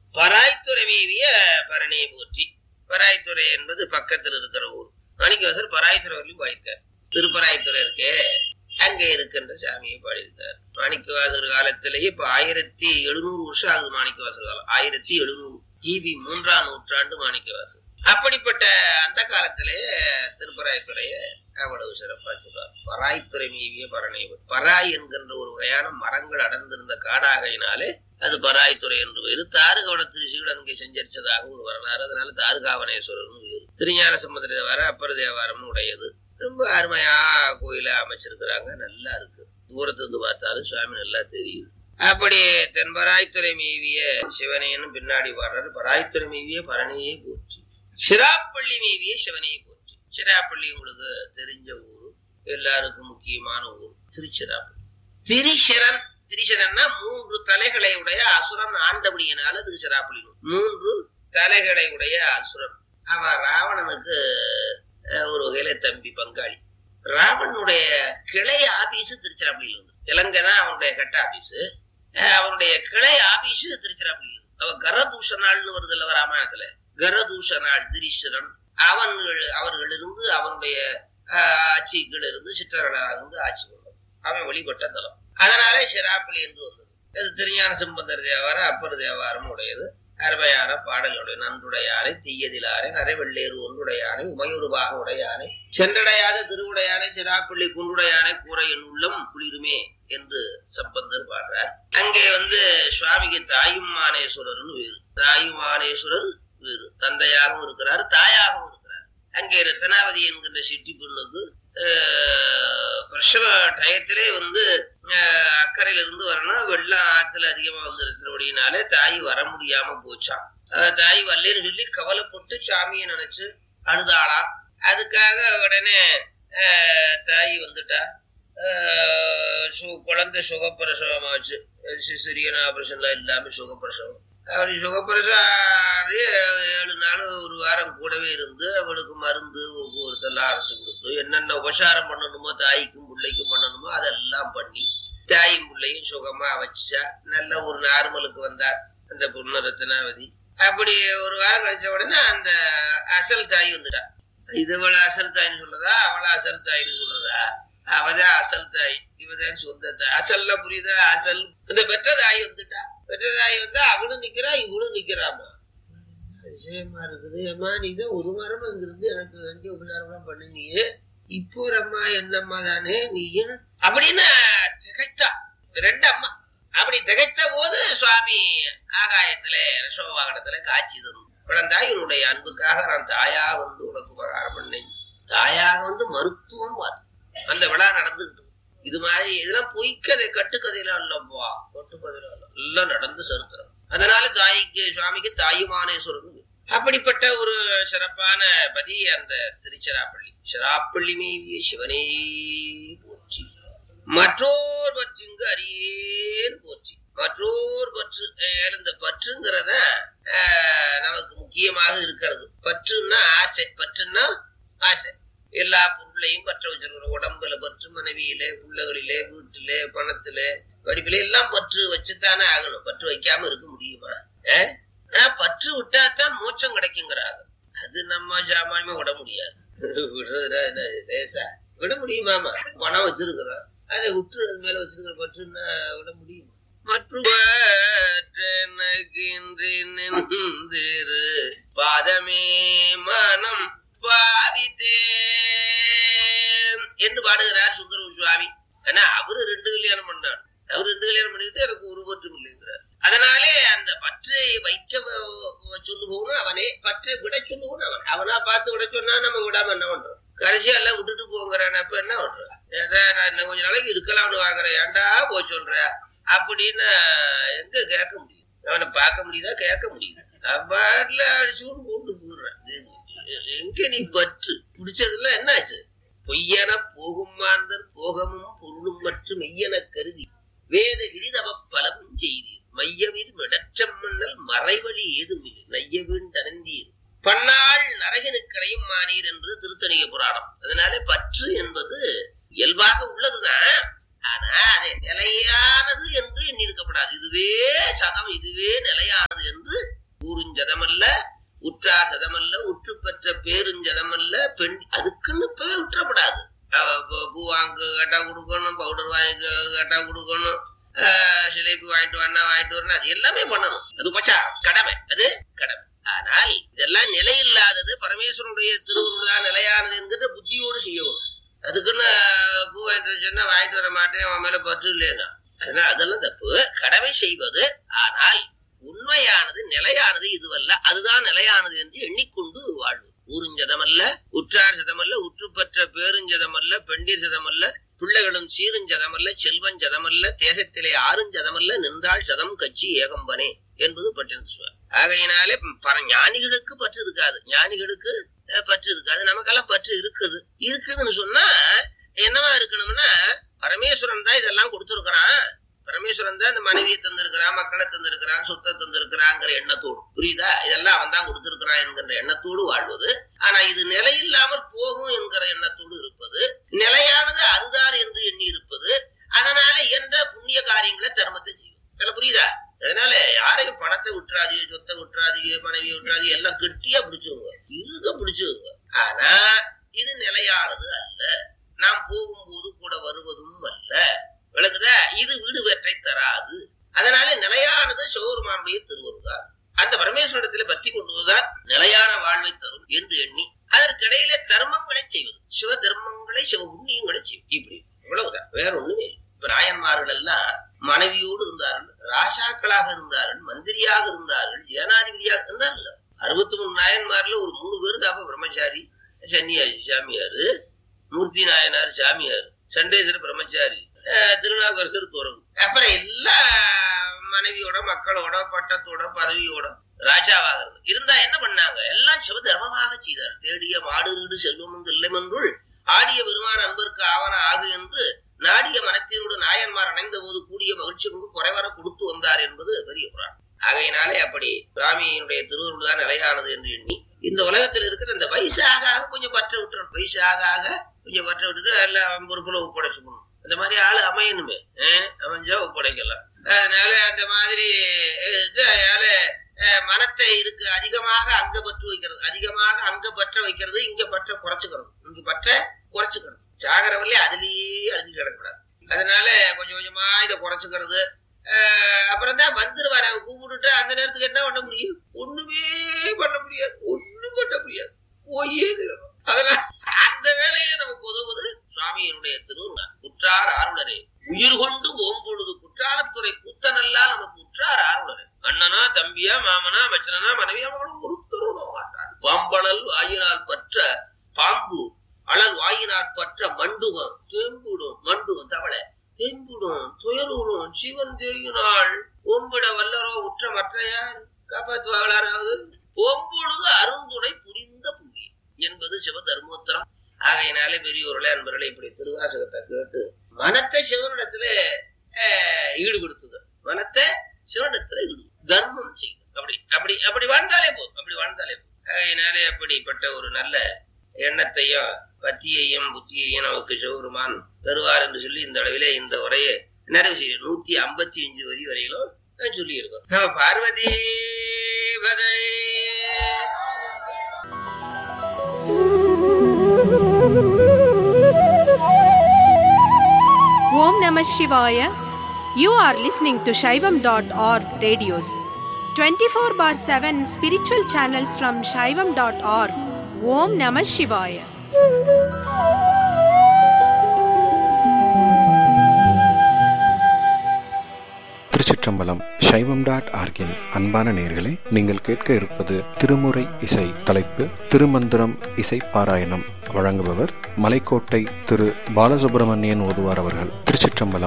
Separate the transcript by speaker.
Speaker 1: பராய்த்துறை மேவிய பரணியை போற்றி பராய்த்துறை என்பது பக்கத்தில் இருக்கிற ஊர் மாணிக்கவாசர் பராய்த்துறை வரலையும் பாடியிருக்கார் திருப்பராய்த்துறை இருக்கே அங்கே இருக்கின்ற சாமியை பாடியிருக்கார் மாணிக்கவாசர் காலத்திலேயே இப்ப ஆயிரத்தி எழுநூறு வருஷம் ஆகுது மாணிக்கவாசர் காலம் ஆயிரத்தி எழுநூறு கிபி மூன்றாம் நூற்றாண்டு மாணிக்கவாசர் அப்படிப்பட்ட அந்த காலத்திலே திருப்பராய்த்துறைய அவ்வளவு சிறப்பா சொல்றார் பராய்த்துறை மீவிய பரணைவர் பராய் என்கின்ற ஒரு வகையான மரங்கள் அடர்ந்திருந்த காடாகையினாலே அது பராய்த்துறை என்று வேறு தாருகவன திருச்சிகள் அங்கே செஞ்சரிச்சதாக ஒரு வரலாறு அதனால தாருகாவனேஸ்வரர் வேறு திருஞான சம்பந்த தேவாரம் அப்பர் தேவாரம்னு உடையது ரொம்ப அருமையா கோயில அமைச்சிருக்கிறாங்க நல்லா இருக்கு தூரத்துல இருந்து பார்த்தாலும் சுவாமி நல்லா தெரியுது அப்படி தென் பராய்த்துறை மேவிய சிவனையனும் பின்னாடி வர்றாரு பராய்த்துறை மேவிய பரணியை போற்றி சிராப்பள்ளி மேவிய சிவனையை போற்றி சிராப்பள்ளி உங்களுக்கு தெரிஞ்ச ஊர் எல்லாருக்கும் முக்கியமான ஊர் திருச்சிராப்பள்ளி திரிசரன் திரிசரன்னா மூன்று தலைகளை உடைய அசுரன் ஆண்டபடியினால அதுக்கு சிராப்பள்ளி நூல். மூன்று தலைகளை உடைய அசுரன் அவன் ராவணனுக்கு அஹ், ஒரு வகையில தம்பி பங்காளி ராவணனுடைய கிளை ஆபீஸ் திருச்சிராப்பள்ளியில் வந்து இலங்கை தான் அவனுடைய கட்ட ஆபீஸ் அவனுடைய கிளை ஆபீஸ் திருச்சிராப்பள்ளியில் இருந்து. அவன் கரதூஷனாள்னு வருது இல்ல ராமாயணத்துல கரதூஷனாள் திரிசரன் அவன்கள் அவர்கள் இருந்து அவனுடைய ஆஹ், ஆட்சிகள் இருந்து சிற்றர்களாக இருந்து ஆட்சி கொண்டான் அவன் வழிபட்ட தலம் அதனாலே சிராப்பள்ளி என்று வந்தது இது திருஞான சம்பந்தர் தேவாரம் அப்பர் தேவாரம் உடையது அருமையான பாடலுடைய நன்றுடையானை தீயதிலாரை நரைவெள்ளேறு ஒன்றுடையானை உமையுருவாக உடையானை சென்றடையாத திருவுடையானை சிராப்பள்ளி குன்றுடையானை கூரையின் உள்ளம் குளிருமே என்று சம்பந்தர் பாடுறார் அங்கே வந்து சுவாமிக்கு தாயும் மானேஸ்வரர்னு வேறு தாயும் மானேஸ்வரர் வேறு தந்தையாகவும் இருக்கிறார் தாயாகவும் இருக்கிறார் அங்கே ரத்னாவதி என்கின்ற சிட்டி பொண்ணுக்கு ஆஹ், பிரசவ டயத்திலே வந்து ஆஹ், அக்கறையில இருந்து வரணும் வெள்ளம் ஆத்துல அதிகமா வந்து இருக்கிறபடினாலே தாய் வர முடியாம போச்சாம் ஆஹ், தாய் வரலன்னு சொல்லி கவலைப்பட்டு சாமியை நினைச்சு அழுதாளாம் அதுக்காக உடனே ஆஹ், தாய் வந்துட்டா ஆஹ், சு- குழந்தை சுகப்பிரசவமாச்சு சிசிரியன் ஆபரேஷன்லாம் இல்லாம சுகப்பிரசவம் அப்படி சுகப்பிரசவம் ஆகி ஏழு நாள் ஒரு வாரம் கூடவே இருந்து அவளுக்கு மருந்து ஒவ்வொருத்தெல்லாம் அரசு கொடுத்து என்னென்ன உபசாரம் பண்ணணுமோ தாய்க்கும் பிள்ளைக்கும் பண்ணணுமோ அதெல்லாம் பண்ணி தாயும் பிள்ளையும் சுகமா வச்சா நல்ல ஒரு நார்மலுக்கு வந்தார் அந்த பொண்ணு ரத்னாவதி அப்படி ஒரு வாரம் கழிச்ச உடனே அந்த அசல் தாய் வந்துட்டா இது அவள அசல் தாய்னு சொல்றதா அவள அசல் தாய்னு சொல்றதா அவதான் அசல் தாய் இவதான் சொந்த தாய் அசல்ல புரியுதா அசல் இந்த பெற்ற தாய் வந்துட்டா பெற்ற தாய் வந்து அவளும் நிக்கிறா இவளும் நிக்கிறாமா அதிசயமா இருக்குது அம்மா நீ தான் ஒரு வாரம் அங்க இருந்து எனக்கு வேண்டிய உபசாரம்லாம் பண்ணினியே இப்போ ஒரு அம்மா என்னம்மா தானே நீ அப்படின்னு திகைத்தா ரெண்டு அம்மா அப்படி திகைத்த போது சுவாமி ஆகாயத்திலே ரிஷோவாகனத்துல காட்சி தந்து குழந்தாய் உன்னுடைய அன்புக்காக நான் தாயா வந்து உனக்கு உபகாரம் பண்ணேன் தாயாக வந்து மருத்துவம் பார்த்து அந்த விழா நடந்துகிட்டு இருக்கு. இது மாதிரி இதெல்லாம் பொய்க்கதை கட்டுக்கதையெல்லாம் இல்லப்பா கட்டுக்கதையெல்லாம் இல்ல எல்லாம் நடந்து சரித்திரம் அதனால தாய்க்கு சுவாமிக்கு தாயுமானேஸ்வரன் அப்படிப்பட்ட ஒரு சிறப்பான பதி அந்த திருச்சிராப்பள்ளி சிராப்பள்ளி மேவிய சிவனே போற்றி மற்றோர் பற்றிங்கு அறியேன் போற்றி மற்றோர் பற்று அஹ் இந்த பற்றுங்கிறத அஹ், நமக்கு முக்கியமாக இருக்கிறது பற்றுன்னா ஆசை பற்றுன்னா ஆசை எல்லா பொருளையும் பற்ற வச்சிருக்கிறோம் உடம்புல பற்று மனைவியிலே பிள்ளைகளிலே வீட்டிலே பணத்திலே படிப்பிலே எல்லாம் பற்று வச்சுத்தானே ஆகணும் பற்று வைக்காம இருக்க முடியுமா அஹ்? ஆனா பற்று விட்டாதான் மோட்சம் கிடைக்குங்கிறாங்க அது நம்ம ஜாமான்யமா விட முடியாது விடுறதுனா என்ன லேசா விட முடியுமாமா பணம் வச்சிருக்கிறோம் அதை விட்டு அது மேல வச்சிருக்கிற பற்றுன்னா விட முடியுமா மற்றெனக்கின்றி நின்றிரு பாதமே மனம் பாவித்தேன் என்று பாடுகிறார் சுந்தர சுவாமி ஆனா அவரு ரெண்டு கல்யாணம் பண்ணார் அவர் ரெண்டு கல்யாணம் பண்ணிட்டு எனக்கு ஒரு பற்றும் இல்லைங்கிறார் அதனாலே அந்த பற்றை வைக்க வ- சொல்லுபவனும் அவனே பற்றை விட சொல்லுவனும் அவன் அவனா பார்த்து விட சொன்னா நம்ம விடாம என்ன பண்றோம் கடைசியா எல்லாம் விட்டுட்டு போங்கிறான் அப்ப என்ன பண்றோம் ஏடா, நான் இன்னும் கொஞ்ச நாளைக்கு இருக்கலாம்னு வாங்குறேன் ஏன்டா போ சொல்ற அப்படின்னு எங்க கேட்க முடியும் அவனை பார்க்க முடியுதா கேட்க முடியுது பாட்டில அடிச்சுன்னு கூட்டு போடுறேன் எங்க நீ பற்று பிடிச்சதுல என்னாச்சு பொய்யன போகும் மாந்தர் போகமும் பொருளும் மற்றும் மெய்யன கருதி வேத விரிதவ பலவும் செய்தீர் மையவிர் மிடற்றம் மன்னல் மறைவழி ஏதுமில்லை நையவின் தனந்தீர் பன்னாள் நரகனுக்கரையும் மானீர் என்பது திருத்தணிக புராணம் அதனால பற்று என்பது இயல்பாக உள்ளதுதான் ஆனா அதை நிலையானது என்று எண்ணிருக்கப்படாது இதுவே சதம் இதுவே நிலையானது என்று ஊருஞ்சதமல்ல உற்றார் சதமல்ல உற்று பெற்ற பேருஞ்சதமல்ல பெண் அதுக்குன்னு இப்பவே விட்டுறப்படாது அவ பூ- பூ வாங்க கேட்டா கொடுக்கணும் பவுடர் வாங்கி கேட்டா கொடுக்கணும் ஆஹ் சிலேபி வாங்கிட்டு வரணும் வாங்கிட்டு வரணும் அது எல்லாமே பண்ணணும் அது பச்சா கடமை அது கடமை ஆனால் இதெல்லாம் நிலையில்லாதது பரமேஸ்வரனுடைய திருவுருள் தான் நிலையானது என்கிற புத்தியோடு செய்யணும் அதுக்குன்னு பூ வாங்கிட்டு வர சொன்னா வாங்கிட்டு வர மாட்டேன் அவன் மேல பற்று இல்லைன்னா அதனால அதெல்லாம் தப்பு கடமை செய்வது ஆனால் உண்மையானது நிலையானது இதுவல்ல அதுதான் நிலையானது என்று எண்ணிக்கொண்டு வாழ்வு ஊருஞ்சதமல்ல உற்றார் சதமல்ல உற்று பெற்ற பேருஞ்சதமல்ல பெண்டீர் சதமல்ல பிள்ளைகளும் சீருஞ்சதமல்ல செல்வஞ்சதமல்ல தேசத்திலே ஆறுஞ்சதமல்ல நின்றாள் சதம் கட்சி ஏகம்பனே என்பது பட்டினத்து சுவர் ஆகையினாலே பர ஞானிகளுக்கு பற்று இருக்காது ஞானிகளுக்கு அஹ், பற்று இருக்காது நமக்கெல்லாம் பற்று இருக்குது இருக்குதுன்னு சொன்னா என்னவா இருக்கணும்னா பரமேஸ்வரன் தான் இதெல்லாம் கொடுத்துருக்கிறான் பரமேஸ்வரன் தான் இந்த மனைவியை தந்திருக்கிறான் மக்களை தந்திருக்கிறான் சொத்தை தந்திருக்கிறாங்கிற எண்ணத்தோடு புரியுதா இதெல்லாம் அவன் தான் கொடுத்திருக்கிறான் என்கிற எண்ணத்தோடு வாழ்வது ஆனா இது நிலையில்லாமல் போகும் என்கிற எண்ணத்தோடு இருப்பது நிலையானது அதுதான் என்று எண்ணி இருப்பது அதனால என்ற புண்ணிய காரியங்களை தர்மத்தை செய்யும் இதெல்லாம் புரியுதா அதனால யாரையும் பணத்தை விட்டுறாதீங்க சொத்தை விட்டுறாதீங்க மனைவியை விட்டுறாதீங்க எல்லாம் கெட்டியா பிடிச்சுங்க இருக பிடிச்சுங்க ஆனா இது நிலையானது அல்ல நாம் போகும்போது கூட வருவதும் அல்ல விளக்குதா இது வீடு வெற்றை தராது அதனால நிலையானது சிவபெருமானுடைய திருவருளார் அந்த பரமேஸ்வரத்துல பக்தி கொண்டுவதுதான் நிலையான வாழ்வை தரும் என்று எண்ணி அதற்கிடையிலே தர்மங்களை செய்வது சிவ தர்மங்களை சிவ புண்ணியங்களை செய்வது இப்படி இவ்வளவுதான் வேற ஒண்ணுமே இல்லை. இப்ப நாயன்மார்கள் எல்லாம் மனைவியோடு இருந்தார்கள் ராஜாக்களாக இருந்தார்கள் மந்திரியாக இருந்தார்கள் ஏனாதிபதியாக இருந்தார்கள் அறுபத்தி மூணு நாயன்மார்ல ஒரு மூணு பேர் தாப்ப பிரம்மச்சாரி சன்னியாசி சாமியாரு மூர்த்தி நாயனார் சாமியார் சண்டேஸ்வர பிரம்மச்சாரி அஹ் திருநாகரசர் துறவு அப்புறம் எல்லா மனைவியோட மக்களோட பட்டத்தோட பதவியோட ராஜாவாக இருந்து இருந்தா என்ன பண்ணாங்க எல்லாம் சிவ தர்மமாக செய்தார் தேடிய மாடு வீடு செல்வமும் இல்லமென்றுள் ஆடிய பெருமான் அன்பருக்கு ஆவன ஆகு என்று நாடிய மனத்தினோடு நாயன்மார் அணைந்த போது கூடிய மகிழ்ச்சி கொண்டு குறைவர கொடுத்து வந்தார் என்பது பெரிய புராணம் ஆகையினாலே அப்படி சுவாமியினுடைய திருவருள் தான் நிலையானது என்று எண்ணி இந்த உலகத்தில் இருக்கிற இந்த வயசாக ஆக கொஞ்சம் பற்ற விட்டுறணும் வயசாக ஆக கொஞ்சம் பற்ற விட்டுட்டு எல்லாம் பொறுப்புல ஒப்படைச்சுக்கணும் இந்த மாதிரி ஆளு அமையணுமே அஹ் அமைஞ்சா ஒப்படைக்கலாம் அதனால அந்த மாதிரி அஹ், இது, அதனால அஹ், மனத்தை இருக்கு அதிகமாக அங்க பற்று வைக்கிறது அதிகமாக அங்க பற்ற வைக்கிறது இங்க பற்ற குறைச்சுக்கிறது இங்க பற்ற குறைச்சுக்கிறது சாகரவர்களே அதுலயே அழுதி கிடக்கூடாது அதனால கொஞ்சம் கொஞ்சமா இதை குறைச்சுக்கிறது அஹ், அப்புறம் தான் வந்துருவாரு அவன் கூப்பிட்டுட்டு அந்த நேரத்துக்கு என்ன பண்ண முடியும் ஒண்ணுமே பண்ண முடியாது ஒண்ணும் பண்ண முடியாது போயே தீரணும் அதனால அந்த வேலையில நமக்கு உதவுவது சுவாமியினுடைய திருவுருள் குற்றார் ஆருளரே உயிர் கொண்டு ஓம்பொழுது குற்றாலத்துறை கூத்தனெல்லாம் நமக்கு உற்றார் ஆருளரே அண்ணனா தம்பியா மாமனா மச்சனா மனைவியா அவங்களும் ஒருத்தரும் மாட்டார் பாம்பளல் வாயினால் பற்ற பாம்பு அழல் வாயினார் பற்ற மண்டுகம் தேம்புடும் மண்டுகம் தவளை தேம்புடும் துயரூரும் சிவன் தேயினாள் ஓம்பிட வல்லரோ உற்ற மற்றையார் காப்பாற்றுவார்களாராவது ஓம்பொழுது அருந்துணை புரிந்த புண்ணியம் என்பது சிவ தர்மோத்தரம் ஆகையினாலே பெரியோர்களே அன்பர்களே இப்படி திருவாசகத்தை கேட்டு மனத்தை சிவனிடத்துல அஹ், ஈடுபடுத்துதல் மனத்தை சிவனிடத்துல ஈடு தர்மம் செய்யும் அப்படி அப்படி அப்படி வாழ்ந்தாலே போதும் அப்படி வாழ்ந்தாலே போதும் ஆகையினாலே அப்படிப்பட்ட ஒரு நல்ல எண்ணத்தையும் பத்தியையும் புத்தியையும் நமக்கு சிவருமான் தருவார் என்று சொல்லி இந்த அளவிலே இந்த உரையை நிறைவு செய்யும் நூத்தி ஐம்பத்தி அஞ்சு வரி வரையிலும் சொல்லி இருக்கோம் நம்ம பார்வதி பதை
Speaker 2: Om Namah Shivaya. You are listening to Shaivam.org radios. 24 bar 7 spiritual channels from Shaivam.org. Om Namah Shivaya.
Speaker 3: திருச்சிற்றம்பலம் சைவம் டாட் ஆர்கின் அன்பான நேர்களே நீங்கள் கேட்க இருப்பது திருமுறை இசை தலைப்பு திருமந்திரம் இசை பாராயணம் வழங்குபவர் மலைக்கோட்டை திரு பாலசுப்பிரமணியன் ஓதுவார் அவர்கள் திருச்சிற்றம்பலம்